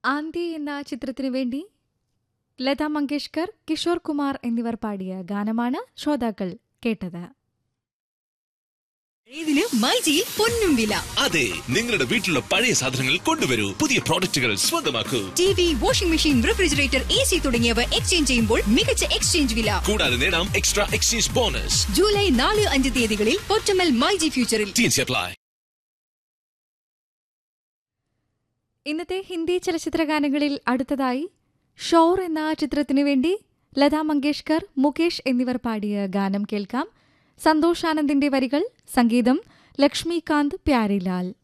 ആന്തി എന്ന ചിത്രത്തിനു വേണ്ടി ലതാ മങ്കേഷ്കർ കിഷോർ കുമാർ എന്നിവർ പാടിയ ഗാനമാണ് ശ്രോതാക്കൾ കേട്ടത് ഇതിന് മൈജിയിൽ പൊന്നും വില അതെ നിങ്ങളുടെ വീട്ടിലുള്ള പഴയ സാധനങ്ങൾ കൊണ്ടുവരൂ പുതിയ പ്രോഡക്റ്റുകൾ സ്വന്തമാക്കൂ T V washing machine refrigerator A C തുടങ്ങിയവ എക്സ്ചേഞ്ച് ചെയ്യുമ്പോൾ മികച്ച എക്സ്ചേഞ്ച് വില കൂടാതെ നേടാം എക്സ്ട്രാ എക്സ്ചേഞ്ച് ബോണസ് ജൂലൈ നാല് അഞ്ച് തീയതികളിൽ പൊറ്റമൽ മൈജി ഫ്യൂച്ചറിൽ ടീൻസ് അപ്ലൈ ഇന്നത്തെ ഹിന്ദി ചലച്ചിത്ര ഗാനങ്ങളിൽ അടുത്തതായി ഷോർ എന്ന ചിത്രത്തിനു വേണ്ടി ലതാ മങ്കേഷ്കർ മുകേഷ് എന്നിവർ പാടിയ ഗാനം കേൾക്കാം സന്തോഷ് ആനന്ദിന്റെ വരികൾ സംഗീതം ലക്ഷ്മികാന്ത് പ്യാരിലാൽ